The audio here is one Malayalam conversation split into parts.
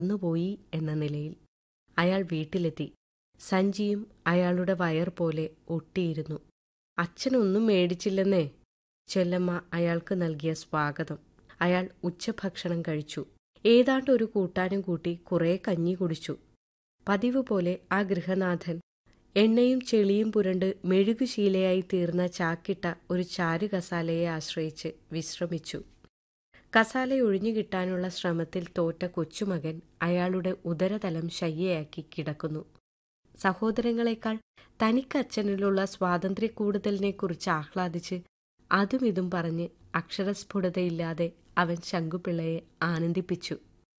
മറന്നുപോയി എന്ന നിലയിൽ അയാൾ വീട്ടിലെത്തി സഞ്ചിയും അയാളുടെ വയർ പോലെ ഒട്ടിയിരുന്നു അച്ഛനൊന്നും മേടിച്ചില്ലെന്നേ ചെല്ലമ്മ അയാൾക്ക് നൽകിയ സ്വാഗതം അയാൾ ഉച്ചഭക്ഷണം കഴിച്ചു ഏതാണ്ട് ഒരു കൂട്ടാനും കൂട്ടി കുറേ കഞ്ഞി കുടിച്ചു പതിവ് പോലെ ആ ഗൃഹനാഥൻ എണ്ണയും ചെളിയും പുരണ്ട് മെഴുകുശീലയായി തീർന്ന ചാക്കിട്ട ഒരു ചാരു കസാലയെ ആശ്രയിച്ച് വിശ്രമിച്ചു കസാല ഒഴിഞ്ഞു കിട്ടാനുള്ള ശ്രമത്തിൽ തോറ്റ കൊച്ചുമകൻ അയാളുടെ ഉദരതലം ശയ്യയാക്കി കിടക്കുന്നു സഹോദരങ്ങളെക്കാൾ തനിക്കച്ഛനിലുള്ള സ്വാതന്ത്ര്യക്കൂടുതലിനെക്കുറിച്ച് ആഹ്ലാദിച്ച് അതും ഇതും പറഞ്ഞ് അക്ഷരസ്ഫുടതയില്ലാതെ അവൻ ശങ്കുപിള്ളയെ ആനന്ദിപ്പിച്ചു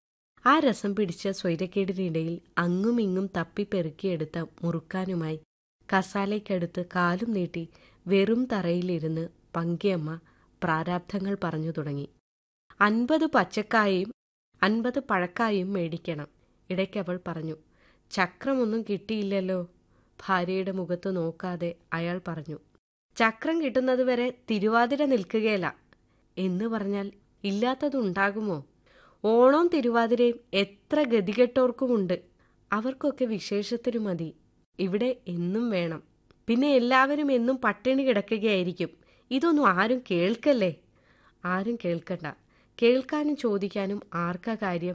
ആ രസം പിടിച്ച സ്വൈരക്കേടിനിടയിൽ അങ്ങും ഇങ്ങും തപ്പിപ്പെറുക്കിയെടുത്ത മുറുക്കാനുമായി കസാലയ്ക്കടുത്ത് കാലും നീട്ടി വെറും തറയിലിരുന്ന് പങ്കിയമ്മ പ്രാരാബ്ധങ്ങൾ പറഞ്ഞു തുടങ്ങി അൻപത് പച്ചക്കായും അൻപത് പഴക്കായും മേടിക്കണം ഇടയ്ക്കവൾ പറഞ്ഞു ചക്രമൊന്നും കിട്ടിയില്ലല്ലോ ഭാര്യയുടെ മുഖത്ത് നോക്കാതെ അയാൾ പറഞ്ഞു ചക്രം കിട്ടുന്നതുവരെ തിരുവാതിര നിൽക്കുകയില്ല എന്ന് പറഞ്ഞാൽ ഇല്ലാത്തതുണ്ടാകുമോ ഓണവും തിരുവാതിരയും എത്ര ഗതികെട്ടോർക്കുമുണ്ട് അവർക്കൊക്കെ വിശേഷത്തിനു മതി ഇവിടെ എന്നും വേണം പിന്നെ എല്ലാവരും എന്നും പട്ടിണി കിടക്കുകയായിരിക്കും ഇതൊന്നും ആരും കേൾക്കല്ലേ ആരും കേൾക്കണ്ട കേൾക്കാനും ചോദിക്കാനും ആർക്കാ കാര്യം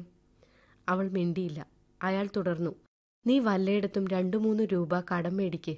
അവൾ മിണ്ടിയില്ല അയാൾ തുടർന്നു നീ വല്ലയിടത്തും രണ്ടു മൂന്ന് രൂപ കടം മേടിക്ക്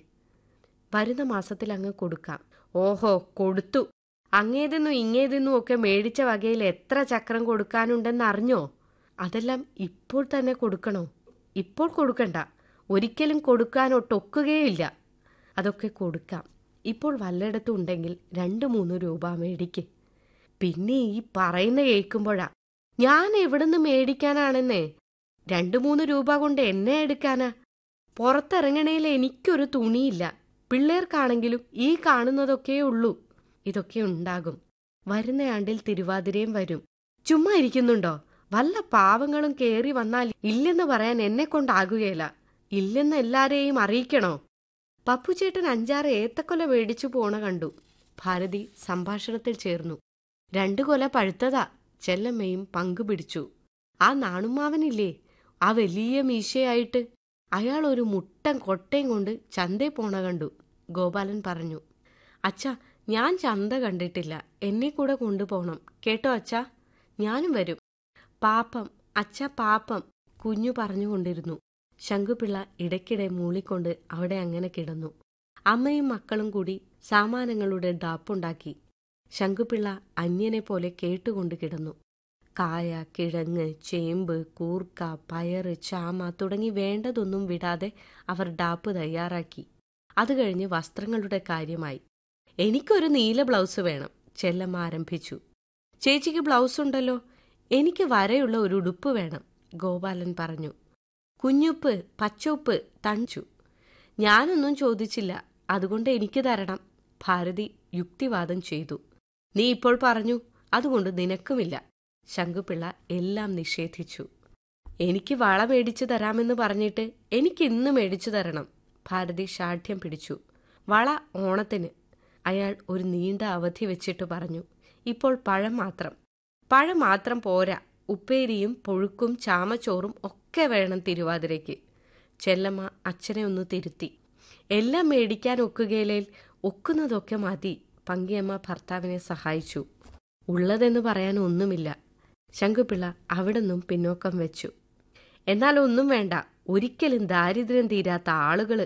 വരുന്ന മാസത്തിൽ അങ്ങ് കൊടുക്കാം ഓഹോ കൊടുത്തു അങ്ങേതെന്നും ഇങ്ങേതെന്നും ഒക്കെ മേടിച്ച വകയിൽ എത്ര ചക്രം കൊടുക്കാനുണ്ടെന്ന് അറിഞ്ഞോ അതെല്ലാം ഇപ്പോൾ തന്നെ കൊടുക്കണോ ഇപ്പോൾ കൊടുക്കണ്ട ഒരിക്കലും കൊടുക്കാനൊട്ടൊക്കുകയില്ല അതൊക്കെ കൊടുക്കാം ഇപ്പോൾ വല്ലയിടത്തും ഉണ്ടെങ്കിൽ രണ്ട് മൂന്ന് രൂപ മേടിക്ക് പിന്നെ ഈ പറയുന്ന കേൾക്കുമ്പോഴാ ഞാൻ എവിടുന്ന് മേടിക്കാനാണെന്നേ രണ്ടു മൂന്ന് രൂപ കൊണ്ട് എന്നെ എടുക്കാനാ പുറത്തിറങ്ങണേൽ എനിക്കൊരു തുണിയില്ല പിള്ളേർക്കാണെങ്കിലും ഈ കാണുന്നതൊക്കെ ഉള്ളൂ ഇതൊക്കെ ഉണ്ടാകും വരുന്നയാണ്ടിൽ തിരുവാതിരയും വരും ചുമ്മാ ഇരിക്കുന്നുണ്ടോ വല്ല പാവങ്ങളും കേറി വന്നാൽ ഇല്ലെന്ന് പറയാൻ എന്നെ കൊണ്ടാകുകയില്ല ഇല്ലെന്ന് എല്ലാരെയും അറിയിക്കണോ പപ്പുചേട്ടൻ അഞ്ചാറ് ഏത്തക്കൊല മേടിച്ചു പോണ കണ്ടു ഭാരതി സംഭാഷണത്തിൽ ചേർന്നു രണ്ടു കൊല പഴുത്തതാ ചെല്ലമ്മയും പങ്കുപിടിച്ചു ആ നാണുമാവനില്ലേ ആ വലിയ മീശയായിട്ട് അയാൾ ഒരു മുട്ടൻ കൊട്ടയും കൊണ്ട് ചന്തേ പോണ കണ്ടു ഗോപാലൻ പറഞ്ഞു അച്ഛാ ഞാൻ ചന്ത കണ്ടിട്ടില്ല എന്നെ കൂടെ കൊണ്ടുപോകണം കേട്ടോ അച്ഛാ ഞാനും വരും പാപ്പം അച്ഛ പാപ്പം കുഞ്ഞു പറഞ്ഞുകൊണ്ടിരുന്നു ശങ്കുപിള്ള ഇടയ്ക്കിടെ മൂളിക്കൊണ്ട് അവിടെ അങ്ങനെ കിടന്നു അമ്മയും മക്കളും കൂടി സാമാനങ്ങളുടെ ഡാപ്പുണ്ടാക്കി ശങ്കുപിള്ള അന്യനെ പോലെ കേട്ടുകൊണ്ട് കിടന്നു കായ കിഴങ്ങ് ചേമ്പ് കൂർക്ക പയറ് ചാമ തുടങ്ങി വേണ്ടതൊന്നും വിടാതെ അവർ ഡാപ്പ് തയ്യാറാക്കി അത് കഴിഞ്ഞ് വസ്ത്രങ്ങളുടെ കാര്യമായി എനിക്കൊരു നീല ബ്ലൗസ് വേണം ചെല്ലമ്മ ആരംഭിച്ചു ചേച്ചിക്ക് ബ്ലൗസ് ഉണ്ടല്ലോ എനിക്ക് വരയുള്ള ഒരു ഉടുപ്പ് വേണം ഗോപാലൻ പറഞ്ഞു കുഞ്ഞുപ്പ് പച്ചോപ്പ് തണിച്ചു ഞാനൊന്നും ചോദിച്ചില്ല അതുകൊണ്ട് എനിക്ക് തരണം ഭാരതി യുക്തിവാദം ചെയ്തു നീ ഇപ്പോൾ പറഞ്ഞു അതുകൊണ്ട് നിനക്കുമില്ല ശങ്കുപിള്ള എല്ലാം നിഷേധിച്ചു എനിക്ക് വള മേടിച്ചു തരാമെന്ന് പറഞ്ഞിട്ട് എനിക്ക് ഇന്ന് മേടിച്ചു തരണം ഭാരതി ഷാഠ്യം പിടിച്ചു വള ഓണത്തിന് അയാൾ ഒരു നീണ്ട അവധി വെച്ചിട്ട് പറഞ്ഞു ഇപ്പോൾ പഴം മാത്രം പഴം മാത്രം പോരാ ഉപ്പേരിയും പുഴുക്കും ചാമച്ചോറും ഒക്കെ വേണം തിരുവാതിരയ്ക്ക് ചെല്ലമ്മ അച്ഛനെ ഒന്ന് തിരുത്തി എല്ലാം മേടിക്കാൻ ഒക്കുകയിലേൽ ഒക്കുന്നതൊക്കെ മതി പങ്കിയമ്മ ഭർത്താവിനെ സഹായിച്ചു ഉള്ളതെന്ന് പറയാൻ ഒന്നുമില്ല ശങ്കുപിള്ള അവിടുന്നും പിന്നോക്കം വെച്ചു എന്നാൽ ഒന്നും വേണ്ട ഒരിക്കലും ദാരിദ്ര്യം തീരാത്ത ആളുകള്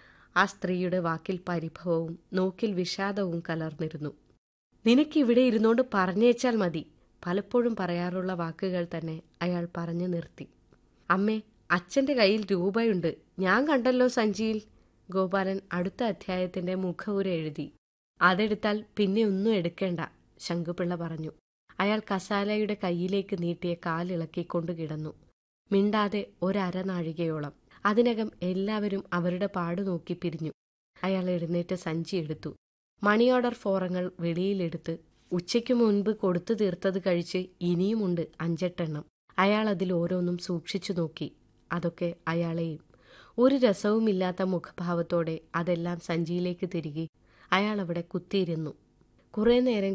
ആ സ്ത്രീയുടെ വാക്കിൽ പരിഭവവും നോക്കിൽ വിഷാദവും കലർന്നിരുന്നു നിനക്കിവിടെ ഇരുന്നോണ്ട് പറഞ്ഞേച്ചാൽ മതി പലപ്പോഴും പറയാറുള്ള വാക്കുകൾ തന്നെ അയാൾ പറഞ്ഞു നിർത്തി അമ്മേ അച്ഛന്റെ കയ്യിൽ രൂപയുണ്ട് ഞാൻ കണ്ടല്ലോ സഞ്ചിയിൽ ഗോപാലൻ അടുത്ത അധ്യായത്തിന്റെ മുഖവുര എഴുതി അതെടുത്താൽ പിന്നെ ഒന്നും എടുക്കേണ്ട ശങ്കുപിള്ള പറഞ്ഞു അയാൾ കസാലയുടെ കയ്യിലേക്ക് നീട്ടിയ കാലിളക്കിക്കൊണ്ടു കിടന്നു മിണ്ടാതെ ഒരനാഴികയോളം അതിനകം എല്ലാവരും അവരുടെ പാടു നോക്കി പിരിഞ്ഞു അയാൾ എഴുന്നേറ്റ് സഞ്ചി എടുത്തു മണി ഓർഡർ ഫോറങ്ങൾ വെളിയിലെടുത്ത് ഉച്ചയ്ക്കു മുൻപ് കൊടുത്തു തീർത്തത് കഴിച്ച് ഇനിയുമുണ്ട് അഞ്ചെട്ടെണ്ണം അയാൾ അതിൽ ഓരോന്നും സൂക്ഷിച്ചു നോക്കി അതൊക്കെ അയാളെയും ഒരു രസവുമില്ലാത്ത മുഖഭാവത്തോടെ അതെല്ലാം സഞ്ചിയിലേക്ക് തിരികെ അയാൾ അവിടെ കുത്തിയിരുന്നു കുറേ നേരം